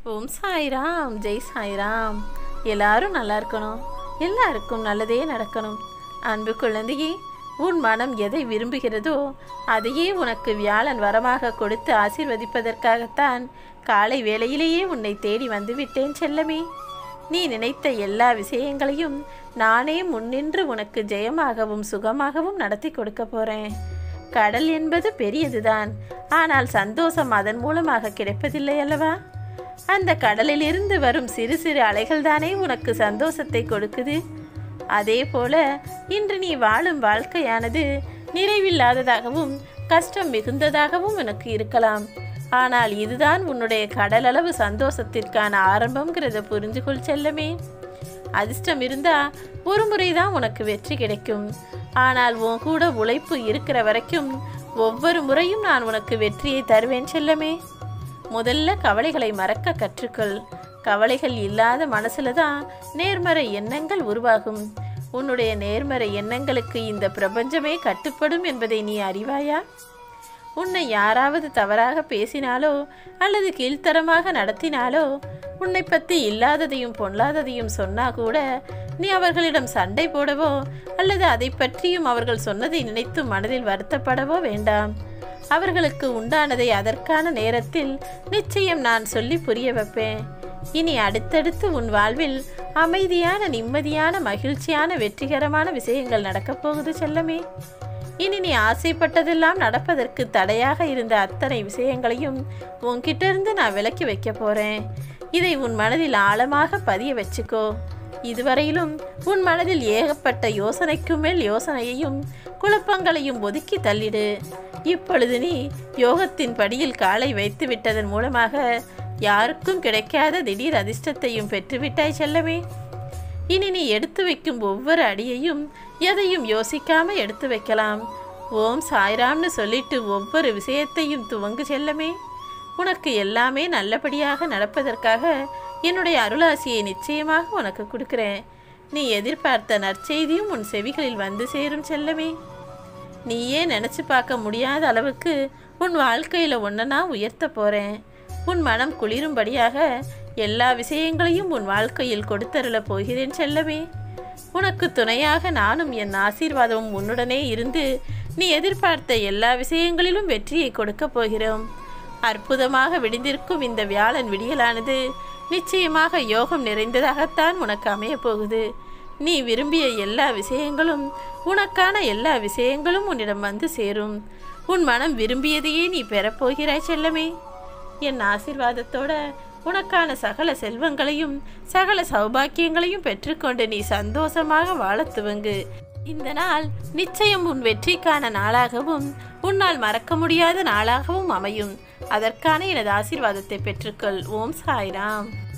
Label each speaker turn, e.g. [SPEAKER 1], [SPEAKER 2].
[SPEAKER 1] ஓம் சாய்ராம் ஜெய் சாய்ராம் எல்லாரும் நல்லா இருக்கணும் எல்லாருக்கும் நல்லதே நடக்கணும் அன்பு குழந்தையே உன் மனம் எதை விரும்புகிறதோ அதையே உனக்கு வியாழன் வரமாக கொடுத்து ஆசீர்வதிப்பதற்காகத்தான் காலை வேளையிலேயே உன்னை தேடி வந்துவிட்டேன் செல்லமே நீ நினைத்த எல்லா விஷயங்களையும் நானே முன்னின்று உனக்கு ஜெயமாகவும் சுகமாகவும் நடத்தி கொடுக்க போறேன் கடல் என்பது பெரியதுதான் ஆனால் சந்தோஷம் அதன் மூலமாக கிடைப்பதில்லை அல்லவா அந்த கடலிலிருந்து வரும் சிறு சிறு அலைகள் தானே உனக்கு சந்தோஷத்தை கொடுக்குது அதே போல இன்று நீ வாழும் வாழ்க்கையானது நிறைவில்லாததாகவும் கஷ்டம் மிகுந்ததாகவும் உனக்கு இருக்கலாம் ஆனால் இதுதான் உன்னுடைய கடலளவு சந்தோஷத்திற்கான ஆரம்பம்ங்கிறத புரிஞ்சுகொள் செல்லமே அதிர்ஷ்டம் இருந்தா ஒரு முறை தான் உனக்கு வெற்றி கிடைக்கும் ஆனால் உன் கூட உழைப்பு இருக்கிற வரைக்கும் ஒவ்வொரு முறையும் நான் உனக்கு வெற்றியை தருவேன் செல்லமே முதல்ல கவலைகளை மறக்க கற்றுக்கொள் கவலைகள் இல்லாத மனசுல தான் நேர்மறை எண்ணங்கள் உருவாகும் உன்னுடைய நேர்மறை எண்ணங்களுக்கு இந்த பிரபஞ்சமே கட்டுப்படும் என்பதை நீ அறிவாயா உன்னை யாராவது தவறாக பேசினாலோ அல்லது கீழ்த்தரமாக நடத்தினாலோ உன்னை பற்றி இல்லாததையும் பொல்லாததையும் சொன்னா கூட நீ அவர்களிடம் சண்டை போடவோ அல்லது அதை பற்றியும் அவர்கள் சொன்னதை நினைத்து மனதில் வருத்தப்படவோ வேண்டாம் அவர்களுக்கு உண்டானதை அதற்கான நேரத்தில் நிச்சயம் நான் சொல்லி புரிய வைப்பேன் இனி அடுத்தடுத்து உன் வாழ்வில் அமைதியான நிம்மதியான மகிழ்ச்சியான வெற்றிகரமான விஷயங்கள் நடக்கப் போகுது செல்லமே இனி நீ ஆசைப்பட்டதெல்லாம் நடப்பதற்கு தடையாக இருந்த அத்தனை விஷயங்களையும் உன்கிட்ட இருந்து நான் விலக்கி வைக்க போறேன் இதை உன் மனதில் ஆழமாக பதிய வச்சுக்கோ இதுவரையிலும் உன் மனதில் ஏகப்பட்ட யோசனைக்கும் மேல் யோசனையையும் குழப்பங்களையும் ஒதுக்கி தள்ளிடு இப்பொழுது நீ யோகத்தின் படியில் காலை வைத்து விட்டதன் மூலமாக யாருக்கும் கிடைக்காத திடீர் அதிர்ஷ்டத்தையும் பெற்றுவிட்டாய் செல்லமே இனி நீ எடுத்து வைக்கும் ஒவ்வொரு அடியையும் எதையும் யோசிக்காம எடுத்து வைக்கலாம் ஓம் சாய்ராம்னு சொல்லிட்டு ஒவ்வொரு விஷயத்தையும் துவங்கு செல்லமே உனக்கு எல்லாமே நல்லபடியாக நடப்பதற்காக என்னுடைய அருளாசியை நிச்சயமாக உனக்கு கொடுக்கிறேன் நீ எதிர்பார்த்த நற்செய்தியும் உன் செவிகளில் வந்து சேரும் செல்லமே நீயே நினச்சி பார்க்க முடியாத அளவுக்கு உன் வாழ்க்கையில் ஒன்றை நான் உயர்த்த போகிறேன் உன் மனம் குளிரும்படியாக எல்லா விஷயங்களையும் உன் வாழ்க்கையில் கொடுத்தருள போகிறேன் செல்லமே உனக்கு துணையாக நானும் என் ஆசீர்வாதமும் உன்னுடனே இருந்து நீ எதிர்பார்த்த எல்லா விஷயங்களிலும் வெற்றியை கொடுக்க போகிறோம் அற்புதமாக விடிந்திருக்கும் இந்த வியாழன் விடியலானது நிச்சயமாக யோகம் நிறைந்ததாகத்தான் உனக்கு அமையப் போகுது நீ விரும்பிய எல்லா விஷயங்களும் உனக்கான எல்லா விஷயங்களும் உன்னிடம் வந்து சேரும் உன் மனம் விரும்பியதையே நீ பெறப்போகிறாய் செல்லமே என் ஆசிர்வாதத்தோட உனக்கான சகல செல்வங்களையும் சகல சௌபாக்கியங்களையும் பெற்றுக்கொண்டு நீ சந்தோஷமாக வாழத் துவங்கு இந்த நாள் நிச்சயம் உன் வெற்றிக்கான நாளாகவும் உன்னால் மறக்க முடியாத நாளாகவும் அமையும் அதற்கான எனது ஆசீர்வாதத்தை பெற்றுக்கொள் ஓம் சாய்ராம்